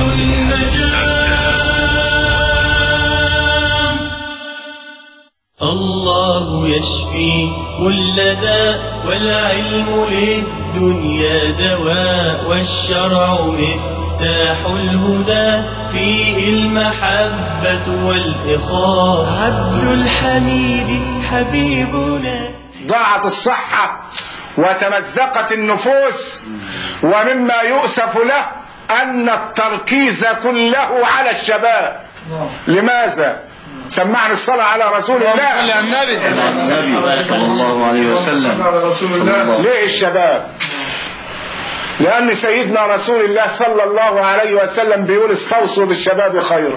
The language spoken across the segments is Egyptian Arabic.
النجاة الله يشفي كل داء والعلم للدنيا دواء والشرع مفتاح الهدى فيه المحبة والإخاء عبد الحميد حبيبنا ضاعت الصحة وتمزقت النفوس ومما يؤسف له أن التركيز كله على الشباب لماذا؟ سمعنا الصلاة على رسول الله النبي صلى الله عليه وسلم ليه الشباب؟ لأن سيدنا رسول الله صلى الله عليه وسلم بيقول استوصوا بالشباب خيرا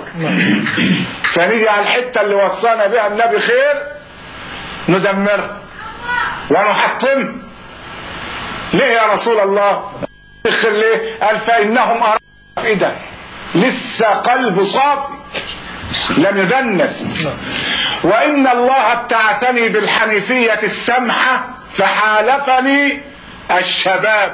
فنيجي على الحتة اللي وصانا بها النبي خير ندمرها ونحطم ليه يا رسول الله اخر ليه قال فانهم افئده لسه قلب صافي لم يدنس وان الله ابتعثني بالحنيفيه السمحه فحالفني الشباب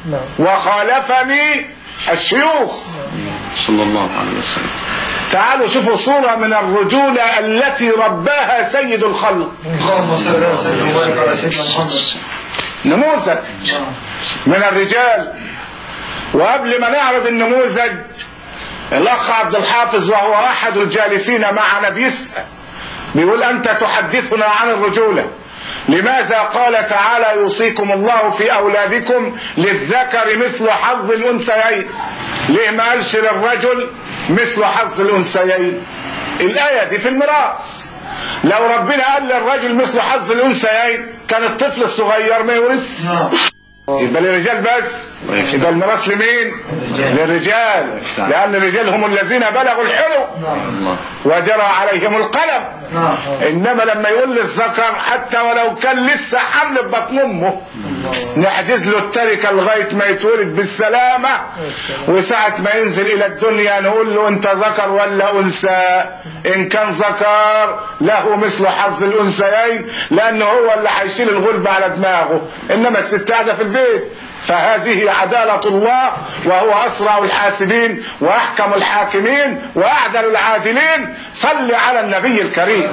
وخالفني الشيوخ صلى الله عليه وسلم تعالوا شوفوا صورة من الرجولة التي رباها سيد الخلق اللهم صل على سيدنا وبارك على سيدنا محمد نموذج من الرجال وقبل ما نعرض النموذج الاخ عبد الحافظ وهو احد الجالسين معنا بيسال بيقول انت تحدثنا عن الرجوله لماذا قال تعالى يوصيكم الله في اولادكم للذكر مثل حظ الانثيين ليه ما قالش للرجل مثل حظ الانثيين الايه دي في الميراث لو ربنا قال للرجل مثل حظ الانثيين كان الطفل الصغير ما يورث يبقى للرجال بس يبقى الميراث لمين؟ للرجال لان الرجال هم الذين بلغوا الحلم وجرى عليهم القلم انما لما يقول للذكر حتى ولو كان لسه حمل في بطن امه نحجز له التركه لغايه ما يتولد بالسلامه وساعه ما ينزل الى الدنيا نقول له انت ذكر ولا انثى ان كان ذكر له مثل حظ الانثيين لانه هو اللي هيشيل الغلب على دماغه انما الست قاعده في البيت فهذه عدالة الله وهو أسرع الحاسبين وأحكم الحاكمين وأعدل العادلين صل على النبي الكريم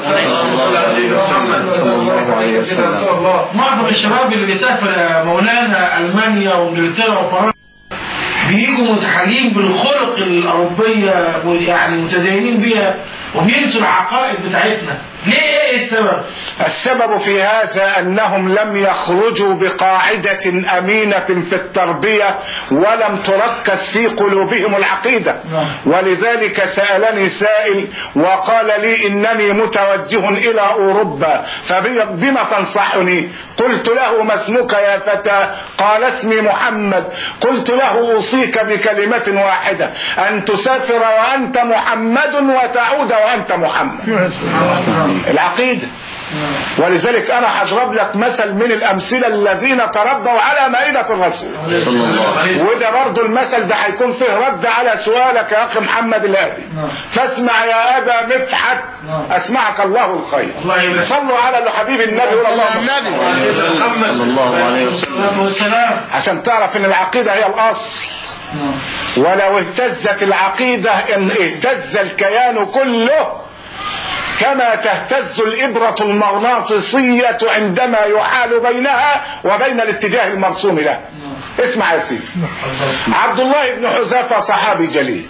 صلى الله عليه وسلم معظم الشباب اللي بيسافر يا مولانا المانيا وانجلترا وفرنسا بيجوا متحلين بالخلق الاوروبيه يعني متزينين بيها وبينسوا العقائد بتاعتنا ليه ايه السبب؟ السبب في هذا أنهم لم يخرجوا بقاعدة أمينة في التربية ولم تركز في قلوبهم العقيدة ولذلك سألني سائل وقال لي إنني متوجه إلى أوروبا فبما تنصحني قلت له ما اسمك يا فتى قال اسمي محمد قلت له أوصيك بكلمة واحدة أن تسافر وأنت محمد وتعود وأنت محمد العقيدة ولذلك انا هضرب لك مثل من الامثله الذين تربوا على مائده الرسول وده برضه المثل ده هيكون فيه رد على سؤالك يا اخي محمد الهادي فاسمع يا ابا مدحت اسمعك الله الخير الله يبارك. صلوا على حبيب النبي ولا اللهم صل. محمد صلى الله عليه وسلم الصلاه والسلام عشان تعرف ان العقيده هي الاصل ولو اهتزت العقيده ان اهتز الكيان كله كما تهتز الإبرة المغناطيسية عندما يحال بينها وبين الاتجاه المرسوم له اسمع يا سيدي عبد الله بن حذافة صحابي جليل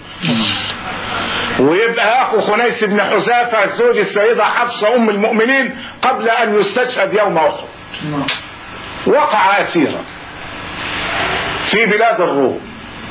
ويبقى أخو خنيس بن حذافة زوج السيدة حفصة أم المؤمنين قبل أن يستشهد يوم أحد وقع أسيرا في بلاد الروم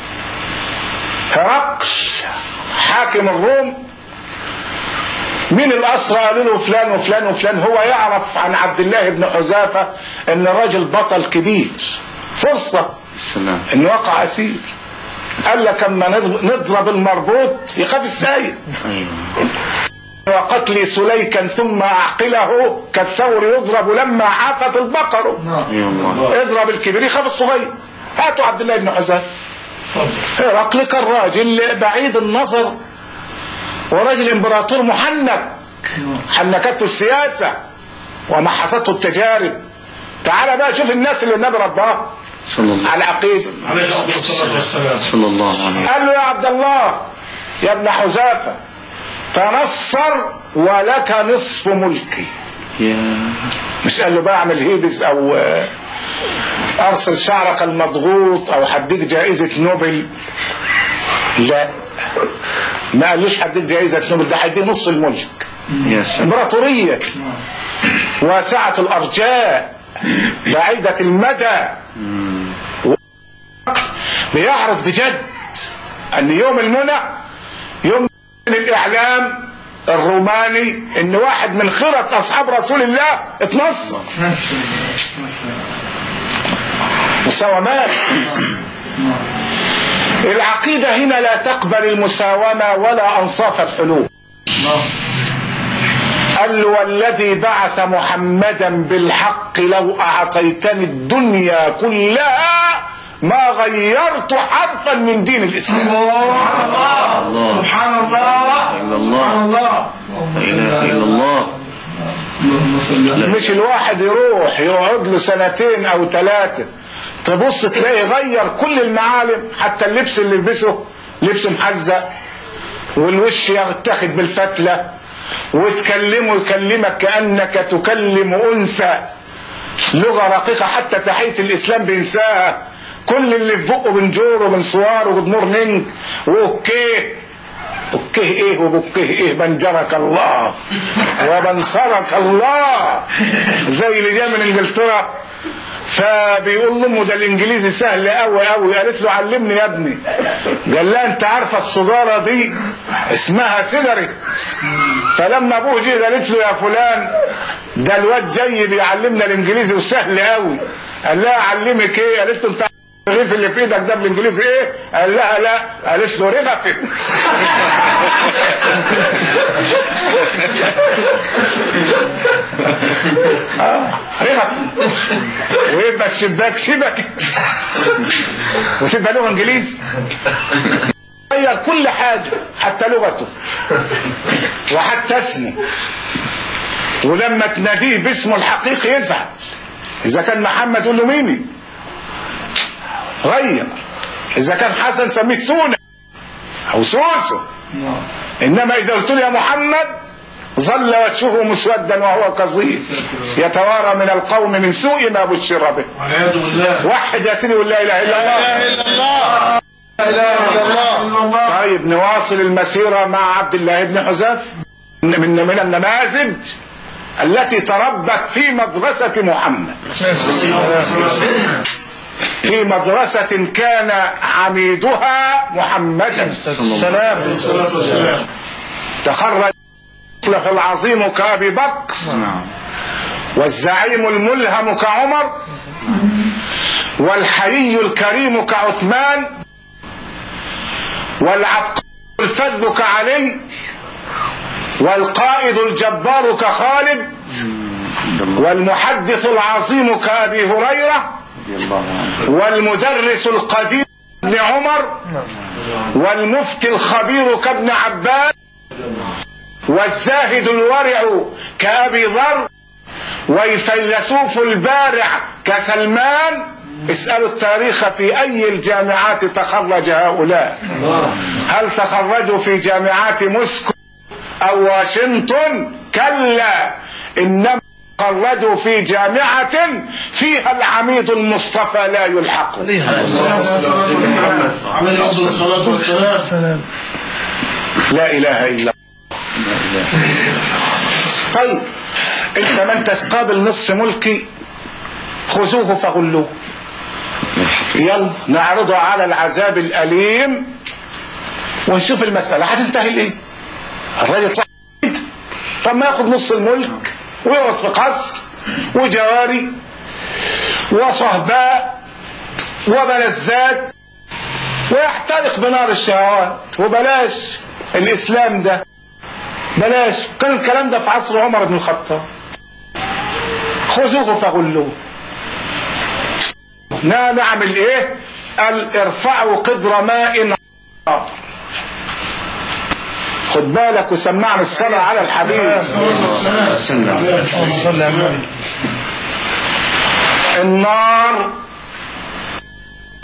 هرقل حاكم الروم مين الأسرى قالوا له فلان وفلان وفلان هو يعرف عن عبد الله بن حذافة ان الراجل بطل كبير فرصة السلام ان وقع اسير قال لك اما نضرب- نضرب المربوط يخاف السايق ايوه وقتلي سليكا ثم اعقله كالثور يضرب لما عافت البقر يا الله اضرب الكبير يخاف الصغير هاتوا عبد الله بن حذافة هرقل كان راجل بعيد النظر وراجل امبراطور محنك حنكته السياسة ومحصته التجارب تعال بقى شوف الناس اللي النبي رباها صلى الله على العقيدة عليه افضل الصلاه والسلام صلى الله عليه وسلم قال له يا عبد الله يا ابن حذافة تنصر ولك نصف ملكي يا مش قال له بقى اعمل هيبس او آه، ارسل شعرك المضغوط او هديك جائزة نوبل لا ما قالوش هديك جائزة نوبل ده هيديه نص الملك يا سلام امبراطورية واسعة الارجاء بعيدة المدى بيعرض بجد ان يوم المنى يوم الاعلام الروماني ان واحد من خيرة اصحاب رسول الله اتنصر مساومات العقيدة هنا لا تقبل المساومة ولا أنصاف الحلول قال له والذي بعث محمدا بالحق لو أعطيتني الدنيا كلها ما غيرت حرفا من دين الإسلام الله سبحان الله إلا الله سبحان الله لا إله إلا الله مش الواحد يروح يقعد له سنتين أو ثلاثة تبص تلاقيه غير كل المعالم حتى اللبس اللي لبسه لبس محزق والوش يتاخد بالفتلة وتكلمه يكلمك كأنك تكلم أنثى لغة رقيقة حتى تحية الإسلام بينساها كل اللي في بقه بنجور وبنصوار وبنور نينج وأوكيه أوكيه إيه وبوكيه إيه بنجرك الله وبنصرك الله زي اللي جاي من إنجلترا فبيقول لامه ده الانجليزي سهل قوي قوي قالت له علمني يا ابني قال لها انت عارفه السجاره دي اسمها سيجاريت فلما ابوه جه قالت له يا فلان ده الواد جاي بيعلمنا الانجليزي وسهل قوي قال لها اعلمك ايه قالت له انت عارف الرغيف اللي في ايدك ده بالانجليزي ايه قال لها لا قالت له رغفت رغف ويبقى الشباك شبكت وتبقى لغه انجليزي غير كل حاجه حتى لغته وحتى اسمه ولما تناديه باسمه الحقيقي يزعل اذا كان محمد قول له ميمي غير اذا كان حسن سميه سونا او سوسو انما اذا قلت له يا محمد ظل وجهه مسودا وهو كظيم يتوارى من القوم من سوء ما بشر به والعياذ بالله وحد يا سيدي ولا اله الا الله لا اله الا الله طيب نواصل المسيرة مع عبد الله بن حذاف من من النماذج التي تربت في مدرسة محمد في مدرسة كان عميدها محمدا السلام الصلاه والسلام تخرج الأخ العظيم كأبي بكر نعم والزعيم الملهم كعمر والحيي الكريم كعثمان والعبقري الفذ كعلي والقائد الجبار كخالد والمحدث العظيم كأبي هريرة رضي الله عنه والمدرس القدير كابن عمر والمفتي الخبير كابن عباس والزاهد الورع كأبي ذر والفيلسوف البارع كسلمان اسألوا التاريخ في أي الجامعات تخرج هؤلاء هل تخرجوا في جامعات موسكو أو واشنطن كلا إنما تخرجوا في جامعة فيها العميد المصطفى لا يلحق عليه افضل الصلاه والسلام لا إله إلا الله طيب انت ما انتش قابل نصف ملكي خذوه فغلوه يلا نعرضه على العذاب الأليم ونشوف المسألة هتنتهي لإيه الراجل صح طب ما ياخد نص الملك ويقعد في قصر وجواري وصهباء وملذات ويحترق بنار الشهوات وبلاش الإسلام ده بلاش كان الكلام ده في عصر عمر بن الخطاب خذوه فغلوه نا نعمل ايه قال ارفعوا قدر ماء نار. خد بالك وسمعنا الصلاة على الحبيب سلم النار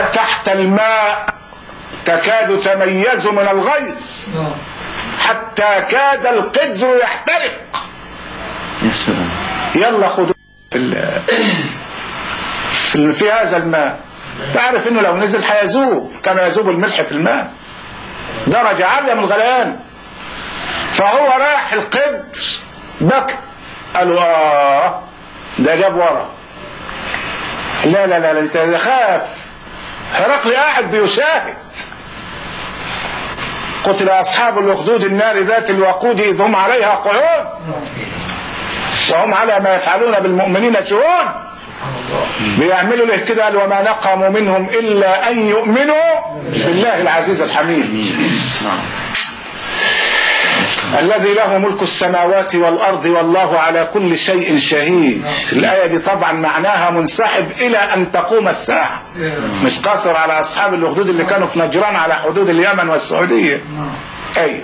تحت الماء تكاد تميز من الغيظ حتى كاد القدر يحترق يا سلام يلا خدوا في, ال- في, ال- في هذا الماء تعرف انه لو نزل هيذوب كما يذوب الملح في الماء درجة عالية من الغليان فهو راح القدر بكى قالوا اه ده جاب ورا لا لا لا, لا انت خاف هرقل قاعد بيشاهد قتل اصحاب الاخدود النار ذات الوقود اذ هم عليها قعود وهم على ما يفعلون بالمؤمنين شهود بيعملوا له كده قال وما نقموا منهم الا ان يؤمنوا بالله العزيز الحميد نعم الذي له ملك السماوات والارض والله على كل شيء شهيد الايه دي طبعا معناها منسحب الى ان تقوم الساعه مش قاصر على اصحاب الاخدود اللي كانوا في نجران على حدود اليمن والسعوديه ايوه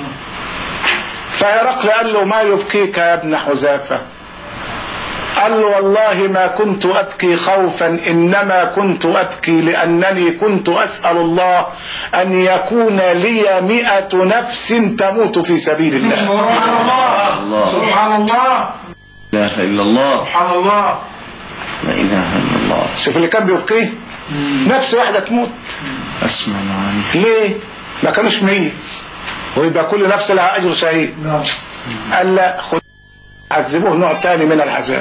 فهرقل قال له ما يبكيك يا ابن حذافه قال له والله ما كنت أبكي خوفا إنما كنت أبكي لأنني كنت أسأل الله أن يكون لي مئة نفس تموت في سبيل الله سبحان الله الله. سبحان الله لا اله الا الله سبحان الله لا اله الا الله شوف اللي كان بيبكيه نفس واحدة تموت اسمع معاني ليه ما كانوش مية ويبقى كل نفس لها أجر شهيد نعم قال لا خد عذبوه نوع تاني من العذاب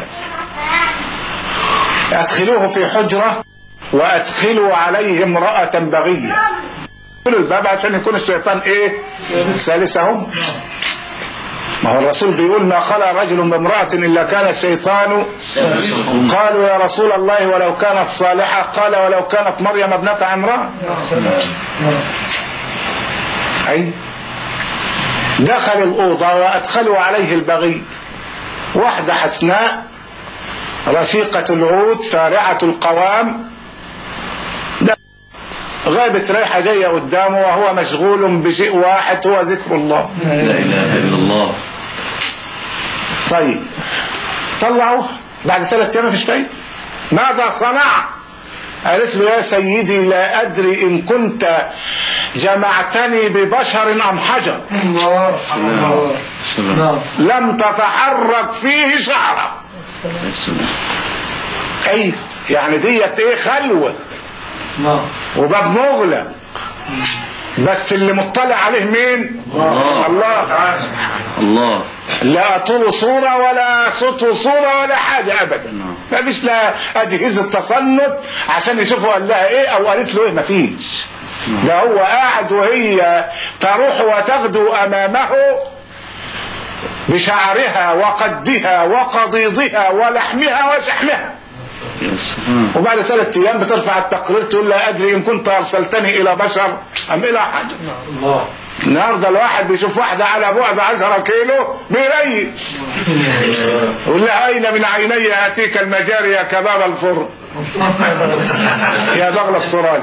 ادخلوه في حجرة وادخلوا عليه امرأة بغية ادخلوا الباب عشان يكون الشيطان ايه ثالثهم ما هو الرسول بيقول ما خلى رجل بامرأة إلا كان الشيطان قالوا يا رسول الله ولو كانت صالحة قال ولو كانت مريم ابنة عمران أي دخل الأوضة وأدخلوا عليه البغي واحدة حسناء رشيقة العود فارعة القوام ده غابت رايحة جاية قدامه وهو مشغول بشيء واحد هو ذكر الله لا اله الا الله طيب طلعوا بعد ثلاث ايام مفيش فايده ماذا صنع قالت له يا سيدي لا ادري ان كنت جمعتني ببشر ام حجر الله سبحان الله سلام نعم لم تتحرك فيه شعره يا سلام اي يعني ديت ايه خلوه نعم وباب مغلق بس اللي مطلع عليه مين الله. الله الله لا طول صورة ولا صوت صورة ولا حاجة أبدا ما فيش لا أجهزة تصنت عشان يشوفوا قال لها إيه أو قالت له إيه ما فيش ده هو قاعد وهي تروح وتغدو أمامه بشعرها وقدها وقضيضها ولحمها وشحمها يا سلام وبعد ثلاثة أيام بترفع التقرير تقول لا أدري إن كنت أرسلتني إلى بشر أم إلى حجر الله النهارده الواحد بيشوف واحدة على بعد 10 كيلو بيريش يقول لها أين من عيني يأتيك المجاري يا كباب الفرن يا بغل السراج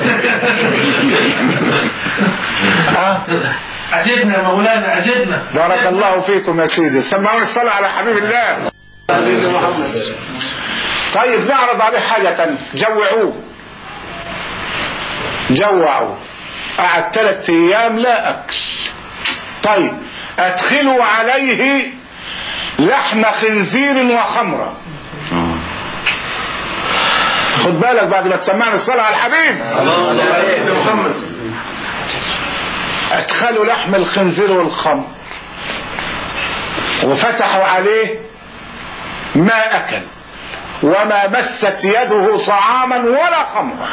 آه. أزدنا يا مولانا أزدنا بارك الله فيكم يا سيدي سمعوني الصلاة على حبيب الله طيب نعرض عليه حاجة تانية جوعوه جوعوا قعد ثلاث أيام لا أكل طيب أدخلوا عليه لحم خنزير وخمرة خد بالك بعد ما تسمعنا الصلاة على الحبيب ادخلوا لحم الخنزير والخمر وفتحوا عليه ما اكل وما مست يده طعاما ولا خمرا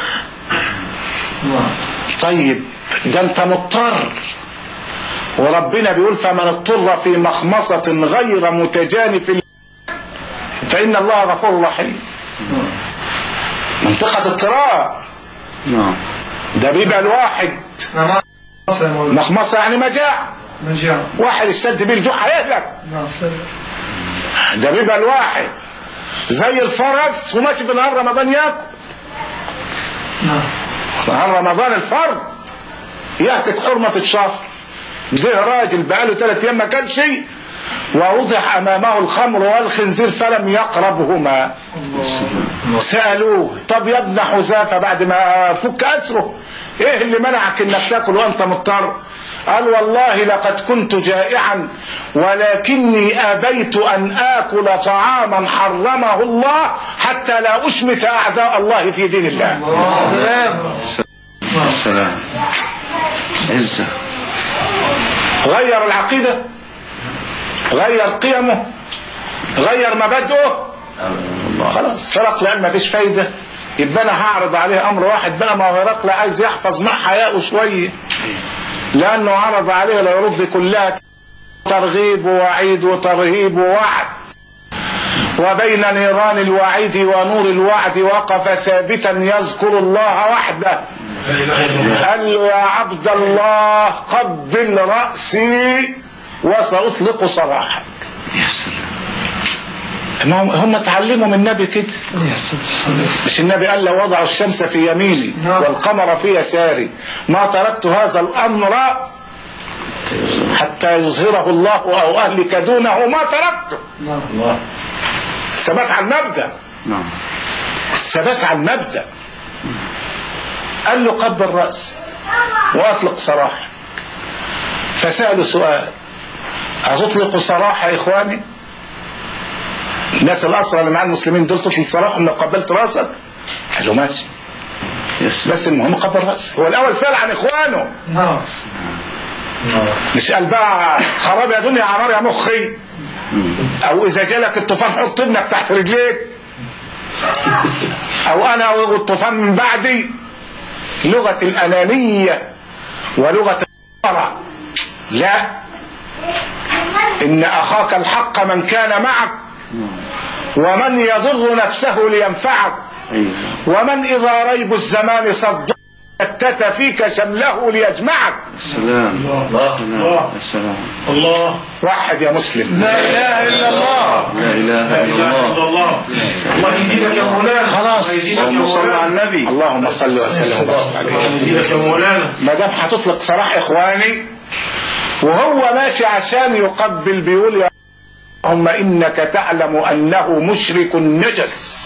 طيب ده انت مضطر وربنا بيقول فمن اضطر في مخمصة غير متجانف فإن الله غفور رحيم منطقة اضطرار نعم ده بيبقى الواحد نعم يا مولانا مخمصة يعني مجاعة نجاح واحد اشتد بيه الجوع هيهلك نعم ده بيبقى الواحد زي الفرس وماشي في نهار رمضان ياكل نعم نهار رمضان الفرد يهتك حرمة الشهر ده راجل بقاله ثلاث ايام ما كان شيء ووضع امامه الخمر والخنزير فلم يقربهما سألوه طب يا ابن حذافة بعد ما فك أسره ايه اللي منعك انك تاكل وانت مضطر قال والله لقد كنت جائعا ولكني ابيت ان اكل طعاما حرمه الله حتى لا اشمت اعداء الله في دين الله سلام عزة غير العقيدة غير قيمه غير مبادئه خلاص هرقل قال مفيش فايدة يبقى انا هعرض عليه امر واحد بقى ما هو هرقل عايز يحفظ مع حياءه شوية لانه عرض عليه العروض دي كلها ترغيب ووعيد وترهيب ووعد وبين نيران الوعيد ونور الوعد وقف ثابتا يذكر الله وحده قال له يا عبد الله قبل رأسي وسأطلق سراحك يا سلام ما هم هم اتعلموا من النبي كده مش النبي قال لو وضعوا الشمس في يميني والقمر في يساري ما تركت هذا الامر حتى يظهره الله او اهلك دونه ما تركته الثبات على المبدا نعم الثبات على المبدا قال له قبل راسي واطلق سراحي فسالوا سؤال هتطلق سراح يا اخواني الناس الاسرى اللي مع المسلمين دول تطلق سراحهم لو قبلت راسك قال له ماشي يا سلام بس المهم قبل راسه هو الاول سال عن اخوانه نعم مش قال بقى خراب يا دنيا عمار يا مخي او اذا جالك الطوفان حط ابنك تحت رجليك او انا والطوفان من بعدي لغه الانانيه ولغه الورع لا ان اخاك الحق من كان معك ومن يضر نفسه لينفعك أيوة ومن اذا ريب الزمان صد شتت فيك شمله ليجمعك سلام سلام يا سلام الله وحد يا مسلم لا اله الا الله لا إله إلا الله الله الله يزيدك يا مولانا خلاص. الله يزيدك يا اللهم صل على مولانا النبي اللهم صل وسلم وبارك عليه الله يزيدك يا مولانا ما دام هتطلق سراح اخواني وهو ماشي عشان يقبل بيقول يا اللهم انك تعلم انه مشرك نجس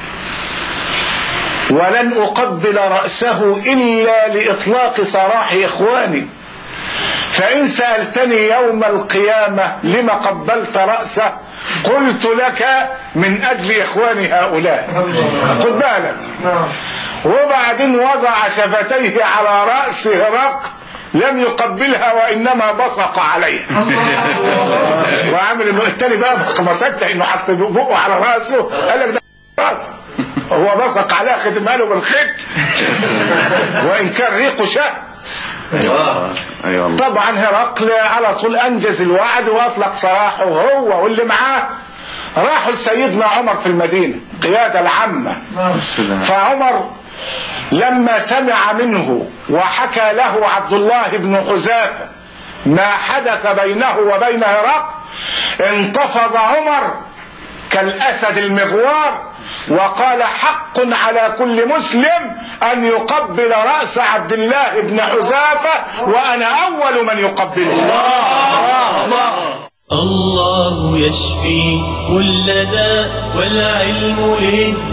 ولن اقبل راسه الا لاطلاق سراح اخواني فان سالتني يوم القيامه لم قبلت راسه قلت لك من اجل اخواني هؤلاء خد بالك نعم وبعدين وضع شفتيه على رأس هرقل لم يقبلها وإنما بصق عليها وعامل انه التاني بقى ما صدق انه حط بقه على راسه قال لك ده راس هو بصق عليها ختمها له بالخيط وان كان ريقه شهد أي والله طبعا هرقل على طول انجز الوعد واطلق سراحه هو واللي معاه راحوا لسيدنا عمر في المدينه قياده العامه السلام فعمر لما سمع منه وحكى له عبد الله بن حذافه ما حدث بينه وبين هرقل انتفض عمر كالاسد المغوار وقال حق على كل مسلم ان يقبل راس عبد الله بن حذافه وانا اول من يقبله الله يشفي كل داء والعلم للدين